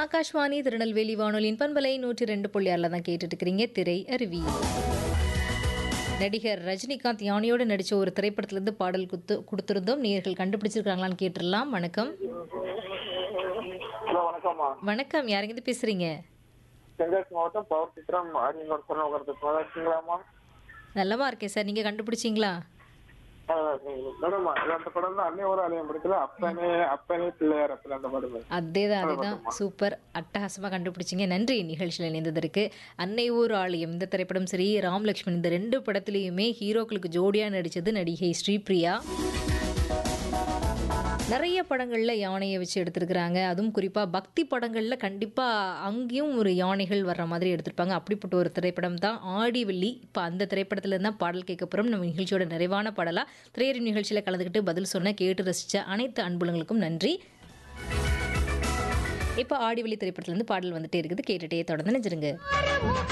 ஆகாஷ்வாணி திருநெல்வேலி வானொலியின் பண்பலை நூற்றி ரெண்டு புள்ளி ஆறில் தான் கேட்டுட்டு இருக்கிறீங்க திரை அருவி நடிகர் ரஜினிகாந்த் யானையோடு நடித்த ஒரு திரைப்படத்திலிருந்து பாடல் குத்து கொடுத்துருந்தோம் நேர்கள் கண்டுபிடிச்சிருக்காங்களான்னு கேட்டுடலாம் வணக்கம் ஹலோ வணக்கம்மா வணக்கம் யாருங்கிட்ட பேசுறீங்க தென்காசி மாவட்டம் பவர் சித்திரம் ஆரியங்கோடு சொன்ன உட்காந்து நல்லா இருக்கீங்களாம்மா நல்லமா இருக்கேன் சார் நீங்கள் கண்டுபிடிச்சிங்களா நல்லா இருக்கீங்க மேடம்மா இது அந்த படம் தான் அன்னை ஒரு ஆலயம் படத்துல அப்பனே அப்பனே பிள்ளையார் அப்படி அந்த படம் அதே தான் அதே தான் சூப்பர் அட்டகாசமாக கண்டுபிடிச்சிங்க நன்றி நிகழ்ச்சியில் இணைந்ததற்கு அன்னை ஊர் ஆலயம் இந்த திரைப்படம் சரி ராம் லக்ஷ்மண் இந்த ரெண்டு படத்துலேயுமே ஹீரோக்களுக்கு ஜோடியாக நடித்தது நடிகை ஸ்ரீபிரியா நிறைய படங்களில் யானையை வச்சு எடுத்திருக்கிறாங்க அதுவும் குறிப்பாக பக்தி படங்களில் கண்டிப்பாக அங்கேயும் ஒரு யானைகள் வர்ற மாதிரி எடுத்திருப்பாங்க அப்படிப்பட்ட ஒரு திரைப்படம் தான் ஆடி வெள்ளி இப்போ அந்த திரைப்படத்துல தான் பாடல் கேட்க போகிறோம் நம்ம நிகழ்ச்சியோட நிறைவான பாடலாக திரையறிவு நிகழ்ச்சியில் கலந்துக்கிட்டு பதில் சொன்ன கேட்டு ரசித்த அனைத்து அன்புலங்களுக்கும் நன்றி இப்போ ஆடிவெளி திரைப்படத்துலேருந்து பாடல் வந்துட்டே இருக்குது கேட்டுட்டே தொடர்ந்து நினைச்சிருங்க